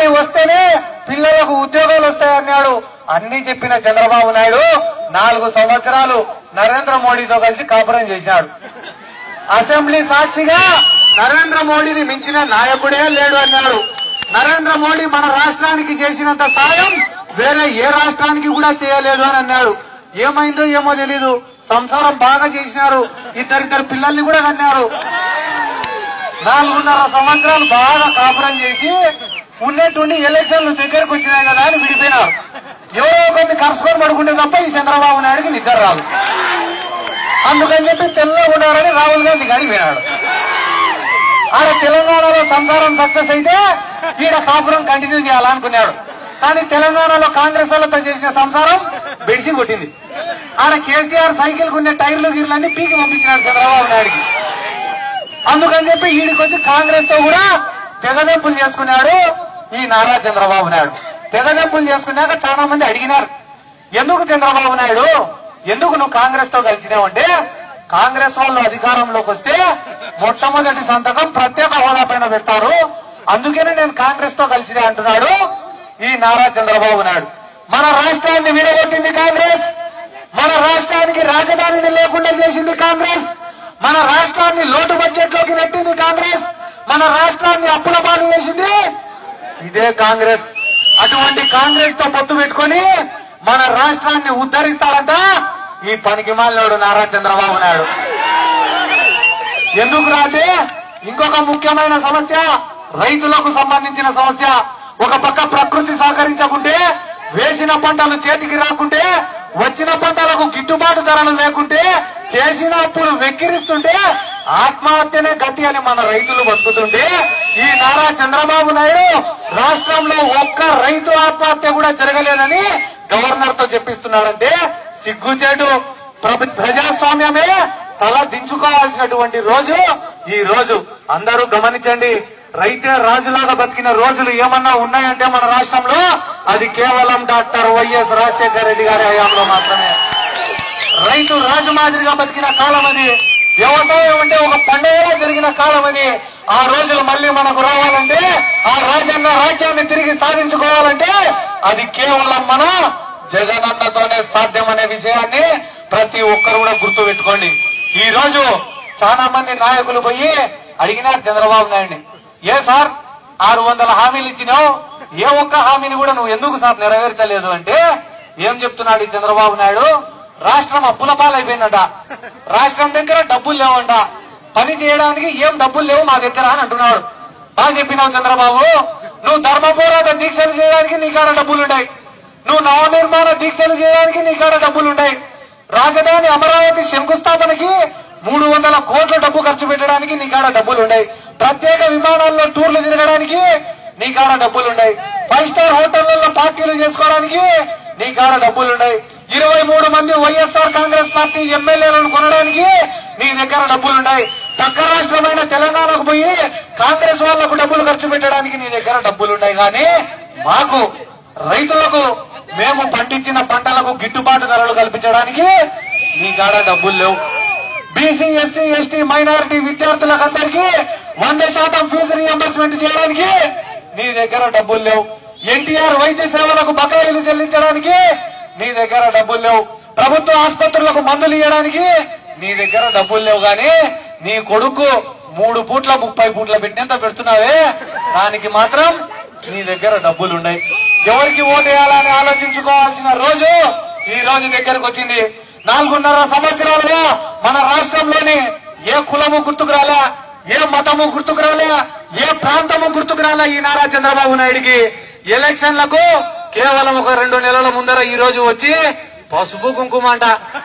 అమ్మాయి వస్తేనే పిల్లలకు ఉద్యోగాలు వస్తాయన్నాడు అన్ని చెప్పిన చంద్రబాబు నాయుడు నాలుగు సంవత్సరాలు నరేంద్ర మోడీతో కలిసి కాపురం చేశాడు అసెంబ్లీ సాక్షిగా నరేంద్ర మోడీని మించిన నాయకుడే లేడు అన్నాడు నరేంద్ర మోడీ మన రాష్ట్రానికి చేసినంత సాయం వేరే ఏ రాష్ట్రానికి కూడా చేయలేదు అని అన్నాడు ఏమైందో ఏమో తెలీదు సంసారం బాగా చేసినారు ఇద్దరిద్దరు పిల్లల్ని కూడా కన్నారు నాలుగున్నర సంవత్సరాలు బాగా కాపురం చేసి ఉన్నట్టుండి ఎలక్షన్లు దగ్గరకు వచ్చినాయి కదా అని విడిపోయినారు ఎవరో ఒకరిని కరుసుకొని పడుకుంటే తప్ప ఈ చంద్రబాబు నాయుడుకి నిద్ర రాదు అందుకని చెప్పి తెల్లగా ఉన్నారని రాహుల్ గాంధీ గారికి పోయినాడు ఆడ తెలంగాణలో సంసారం సక్సెస్ అయితే ఈడ కాపురం కంటిన్యూ చేయాలనుకున్నాడు కానీ తెలంగాణలో కాంగ్రెస్ వాళ్ళతో చేసిన సంసారం బెడిసి కొట్టింది ఆడ కేసీఆర్ సైకిల్ కొనే టైర్లు గీర్లన్నీ పీకి పంపించినాడు చంద్రబాబు నాయుడికి అందుకని చెప్పి ఈడికొచ్చి కాంగ్రెస్ తో కూడా తెగదెంపులు చేసుకున్నాడు ఈ నారా చంద్రబాబు నాయుడు తెగదెంపులు చేసుకున్నాక చాలా మంది అడిగినారు ఎందుకు చంద్రబాబు నాయుడు ఎందుకు నువ్వు కాంగ్రెస్ తో కలిసినావంటే కాంగ్రెస్ వాళ్ళు అధికారంలోకి వస్తే మొట్టమొదటి సంతకం ప్రత్యేక హోదా పైన పెడతారు అందుకనే నేను కాంగ్రెస్ తో కలిసినా అంటున్నాడు ఈ నారా చంద్రబాబు నాయుడు మన రాష్ట్రాన్ని విడగొట్టింది కాంగ్రెస్ మన రాష్ట్రానికి రాజధానిని లేకుండా చేసింది కాంగ్రెస్ మన రాష్ట్రాన్ని లోటు బడ్జెట్ లోకి నెట్టింది కాంగ్రెస్ మన రాష్ట్రాన్ని అప్పుల పాలు చేసింది ఇదే కాంగ్రెస్ అటువంటి కాంగ్రెస్ తో పొత్తు పెట్టుకొని మన రాష్ట్రాన్ని ఉద్ధరిస్తాడంట ఈ పనికి మాలినోడు నారా చంద్రబాబు నాయుడు ఎందుకు రాతే ఇంకొక ముఖ్యమైన సమస్య రైతులకు సంబంధించిన సమస్య ఒక పక్క ప్రకృతి సహకరించకుంటే వేసిన పంటలు చేతికి రాకుంటే వచ్చిన పంటలకు గిట్టుబాటు ధరలు లేకుంటే చేసిన అప్పులు వెక్కిరిస్తుంటే ఆత్మహత్యనే గట్టి అని మన రైతులు బతుకుతుంటే ఈ నారా చంద్రబాబు నాయుడు రాష్ట్రంలో ఒక్క రైతు ఆత్మహత్య కూడా జరగలేదని గవర్నర్ తో చెప్పిస్తున్నాడంటే సిగ్గుచేటు ప్రభు- ప్రజాస్వామ్యమే తల దించుకోవాల్సినటువంటి రోజు ఈ రోజు అందరూ గమనించండి రైతే రాజులాగా బతికిన రోజులు ఏమన్నా ఉన్నాయంటే మన రాష్ట్రంలో అది కేవలం డాక్టర్ వైఎస్ రాజశేఖర రెడ్డి గారి హయాంలో మాత్రమే రైతు రాజు మాదిరిగా బతికిన కాలం అది వ్యవసాయం అంటే ఒక పండుగలో జరిగిన కాలం అది ఆ రోజులు మళ్ళీ మనకు రావాలంటే ఆ రాజ్యాంగ రాజ్యాన్ని తిరిగి సాధించుకోవాలంటే అది కేవలం మన జగనన్నతోనే సాధ్యమనే విషయాన్ని ప్రతి ఒక్కరు కూడా గుర్తు పెట్టుకోండి ఈ రోజు చాలా మంది నాయకులు పోయి అడిగినారు చంద్రబాబు నాయుడిని ఏ సార్ ఆరు వందల హామీలు ఇచ్చినావు ఏ ఒక్క హామీని కూడా నువ్వు ఎందుకు సార్ నెరవేర్చలేదు అంటే ఏం చెప్తున్నాడు ఈ చంద్రబాబు నాయుడు రాష్ట్రం అప్పుల పాలైపోయిందట రాష్ట్రం దగ్గర డబ్బులు లేవంట పని చేయడానికి ఏం డబ్బులు లేవు మా దగ్గర అని అంటున్నాడు బాగా చెప్పినావు చంద్రబాబు నువ్వు ధర్మ పోరాట దీక్షలు చేయడానికి నీ కాడ డబ్బులుంటాయి నువ్వు నవనిర్మాణ దీక్షలు చేయడానికి నీ కాడ డబ్బులుంటాయి రాజధాని అమరావతి శంకుస్థాపనకి మూడు వందల కోట్ల డబ్బు ఖర్చు పెట్టడానికి నీ కాడ డబ్బులుంటాయి ప్రత్యేక విమానాల్లో టూర్లు తిరగడానికి నీ కాడ డబ్బులుంటాయి ఫైవ్ స్టార్ హోటళ్లలో పార్టీలు చేసుకోవడానికి నీ కాడ డబ్బులుంటాయి ఇరవై మూడు మంది వైఎస్ఆర్ కాంగ్రెస్ పార్టీ ఎమ్మెల్యేలను కొనడానికి నీ దగ్గర డబ్బులుంటాయి పక్క రాష్ట్రమైన తెలంగాణకు పోయి కాంగ్రెస్ వాళ్లకు డబ్బులు ఖర్చు పెట్టడానికి నీ దగ్గర డబ్బులుంటాయి కానీ మాకు రైతులకు మేము పండించిన పంటలకు గిట్టుబాటు ధరలు కల్పించడానికి నీ కాడ డబ్బులు లేవు బీసీ ఎస్సీ ఎస్టీ మైనారిటీ విద్యార్థులకు అందరికీ వంద శాతం ఫీజు రియంబర్స్మెంట్ చేయడానికి నీ దగ్గర డబ్బులు లేవు ఎన్టీఆర్ వైద్య సేవలకు బకాయిలు చెల్లించడానికి నీ దగ్గర డబ్బులు లేవు ప్రభుత్వ ఆసుపత్రులకు మందులు ఇవ్వడానికి నీ దగ్గర డబ్బులు లేవు గాని నీ కొడుకు మూడు పూట్ల ముప్పై పూట్ల పెట్టినంత పెడుతున్నావే దానికి మాత్రం నీ దగ్గర డబ్బులు ఉన్నాయి ఎవరికి ఓటేయాలని ఆలోచించుకోవాల్సిన రోజు ఈ రోజు దగ్గరకు వచ్చింది నాలుగున్నర సంవత్సరాలుగా మన రాష్ట్రంలోని ఏ కులము గుర్తుకు రాలే ఏ మతము గుర్తుకు రాలే ఏ ప్రాంతము గుర్తుకు రాలే ఈ నారా చంద్రబాబు నాయుడికి ఎలక్షన్లకు కేవలం ఒక రెండు నెలల ముందర ఈ రోజు వచ్చి పసుపు కుంకుమ అంట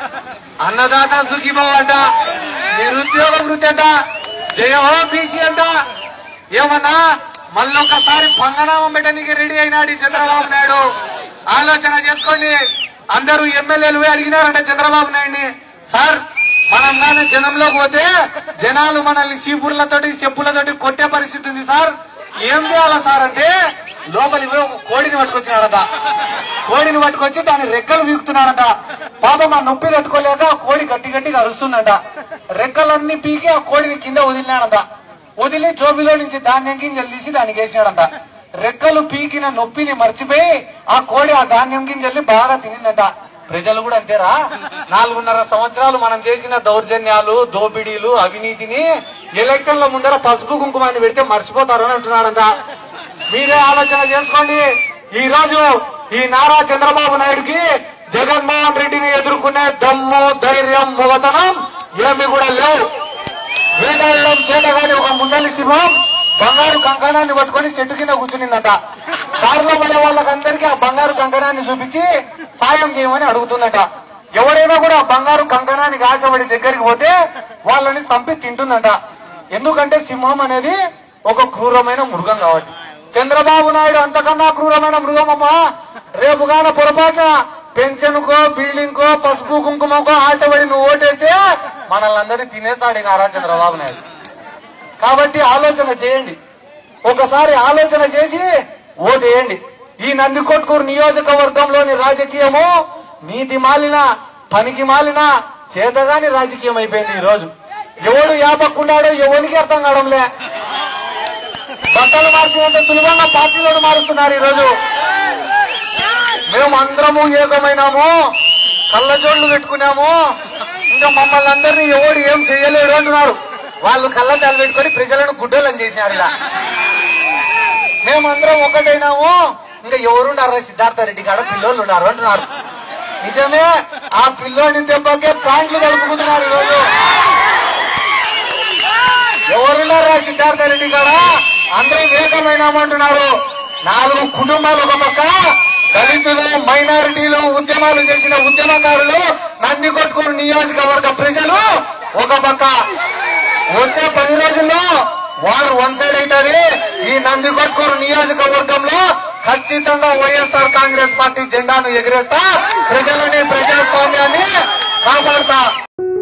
అన్నదాత సుఖీభావ అంట నిరుద్యోగ వృత్తి అంట జయహో బీసీ అంట ఏమన్నా మళ్ళొక్కసారి పంగనామం పెట్టడానికి రెడీ అయినాడు ఈ చంద్రబాబు నాయుడు ఆలోచన చేసుకోండి అందరూ ఎమ్మెల్యేలు పోయి అడిగినారంట చంద్రబాబు నాయుడిని సార్ మనం కానీ జనంలోకి పోతే జనాలు మనల్ని చీపుర్లతోటి చెప్పులతోటి కొట్టే పరిస్థితి ఉంది సార్ ఏం చేయాలా సార్ అంటే లోపలికి పోయి ఒక కోడిని పట్టుకొచ్చినాడట కోడిని పట్టుకొచ్చి దాని రెక్కలు వీకుతున్నాడట పాపం ఆ నొప్పి తట్టుకోలేక ఆ కోడి గట్టి గట్టిగా అరుస్తుందట రెక్కలన్నీ పీకి ఆ కోడిని కింద వదిలినాడంట వదిలి జోబిలో నుంచి ధాన్యం గింజలు తీసి దానికి వేసినాడంట రెక్కలు పీకిన నొప్పిని మర్చిపోయి ఆ కోడి ఆ ధాన్యం గింజల్ని బాగా తినిందట ప్రజలు కూడా అంతేరా నాలుగున్నర సంవత్సరాలు మనం చేసిన దౌర్జన్యాలు దోపిడీలు అవినీతిని ఎలక్షన్ల ముందర పసుపు కుంకుమాన్ని పెడితే మర్చిపోతారు అని అంటున్నాడంట మీరే ఆలోచన చేసుకోండి ఈ రోజు ఈ నారా చంద్రబాబు నాయుడుకి జగన్మోహన్ రెడ్డిని ఎదుర్కొనే దమ్ము ధైర్యం మొగతనం ఏమి కూడా లేవు వేటాడడం చేతగాని ఒక ముందలి సింహం బంగారు కంకణాన్ని పట్టుకొని చెట్టు కింద కూర్చునిందట కారులో పడే వాళ్ళకందరికీ ఆ బంగారు కంకణాన్ని చూపించి సాయం చేయమని అడుగుతుందట ఎవరైనా కూడా ఆ బంగారు కంకణానికి ఆశపడి దగ్గరికి పోతే వాళ్ళని చంపి తింటుందట ఎందుకంటే సింహం అనేది ఒక క్రూరమైన మృగం కాబట్టి చంద్రబాబు నాయుడు అంతకన్నా క్రూరమైన మృగమమ్మా రేపు గాన పొరపాటున పెన్షన్ కో బిల్డింగ్ కో పసుపు కుంకుమకో ఆశపడి నువ్వు ఓటేస్తే మనల్ని అందరినీ తినేస్తాడు ఈ నారా చంద్రబాబు నాయుడు కాబట్టి ఆలోచన చేయండి ఒకసారి ఆలోచన చేసి ఓటేయండి ఈ నందికొట్కూరు నియోజకవర్గంలోని రాజకీయము నీతి మాలిన పనికి మాలిన చేతగాని రాజకీయం అయిపోయింది ఈ రోజు ఎవడు యాపక్కుండాడో ఎవరికి అర్థం కావడంలే బట్టలు మార్చినంత సులభంగా పార్టీలను మారుస్తున్నారు ఈ రోజు మేము అందరము ఏకమైనాము కళ్ళజోళ్లు పెట్టుకున్నాము ఇంకా మమ్మల్ని అందరినీ ఎవడు ఏం చేయలేడు అంటున్నారు వాళ్ళు కళ్ళజాలు పెట్టుకొని ప్రజలను గుడ్డోళ్ళని చేసినారు ఇలా మేమందరం ఒకటైనాము ఇంకా ఎవరుండారు సిద్ధార్థ రెడ్డి కాడ పిల్లోళ్ళు ఉన్నారు అంటున్నారు నిజమే ఆ పిల్లోని దెబ్బకే ప్యాంట్లు కలుపుకుంటున్నారు ఈరోజు ఎవరున్నారా సిద్ధార్థ రెడ్డి కాడ అందరూ ఏకమైనామంటున్నారు నాలుగు కుటుంబాలు ఒక పక్క దళితులు మైనారిటీలు ఉద్యమాలు చేసిన ఉద్యమకారులు నంది కొట్టుకుని నియోజకవర్గ ప్రజలు ఒక పక్క వచ్చే పది రోజుల్లో వారు వన్ సైడ్ అవుతారు ఈ నంది కొట్టుకూరు నియోజకవర్గంలో ఖచ్చితంగా వైఎస్ఆర్ కాంగ్రెస్ పార్టీ జెండాను ఎగిరేస్తా ప్రజలని ప్రజాస్వామ్యాన్ని కాపాడుతా